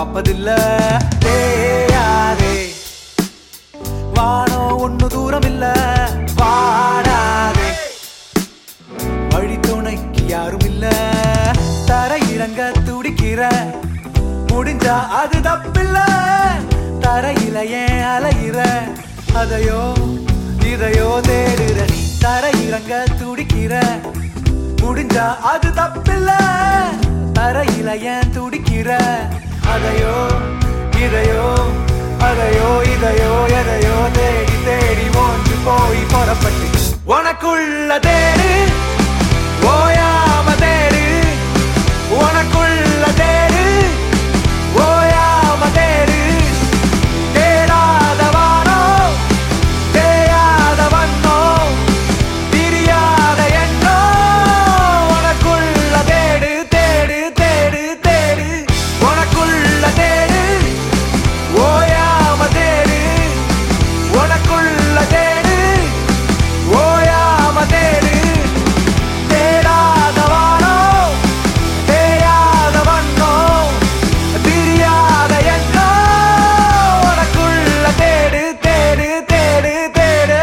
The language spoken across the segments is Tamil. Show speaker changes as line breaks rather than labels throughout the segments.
பார்ப்பதில்ல தேயாதே வானோ ஒண்ணு தூரம் இல்ல வாடாதே வழி துணைக்கு யாரும் இல்ல தர இறங்க துடிக்கிற முடிஞ்சா அது தப்பில்ல தரையில ஏன் அலையிற அதையோ இதையோ தேடுற நீ தர இறங்க துடிக்கிற முடிஞ்சா அது தப்பில்ல தரையில ஏன் துடிக்கிற அதையோ இதையோ அதையோ இதையோ எதையோ தேடி தேடி ஓஞ்சு போய் புறப்பட்டு உனக்குள்ள தேடு ஓயாம தேடு உனக்குள்ள தேடு ஓயாம தேடு தேடாத வானோ தேயாத வண்ணோ பிரியாத எண்ணோ உனக்குள்ள தேடு தேடு தேடு தேடு உனக்குள்ள தேடு ஓயாம தேடு உனக்குள்ள தேடு ஓயாம தேடு தேடாத வானோ தேயாத வண்ணோ பிரியாத எண்ணோ உனக்குள்ள தேடு தேடு தேடு தேடு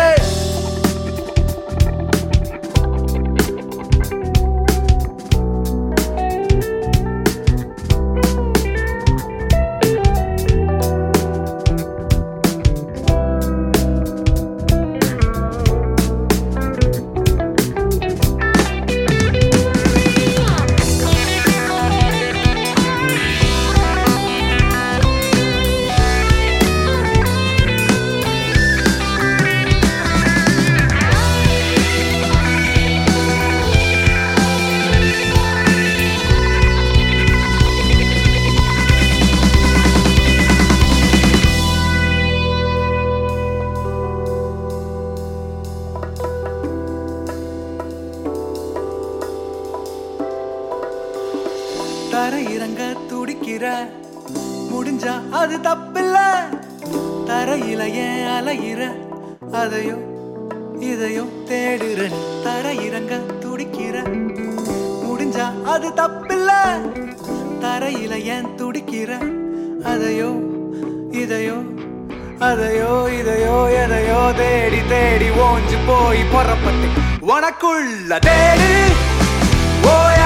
தர இறங்க துடிக்கிற முடிஞ்சா அது தப்பில்ல தரையில ஏன் அலையிற அதையோ இதையோ தேடுற நீ. தர இறங்க துடிக்கிற முடிஞ்சா அது தப்பில்ல தரையில ஏன் துடிக்கிற அதையோ இதையோ அதையோ இதையோ எதையோ தேடி தேடி ஓஞ்சு போய் புறப்பட்டு உனக்குள்ள தேடு ஓய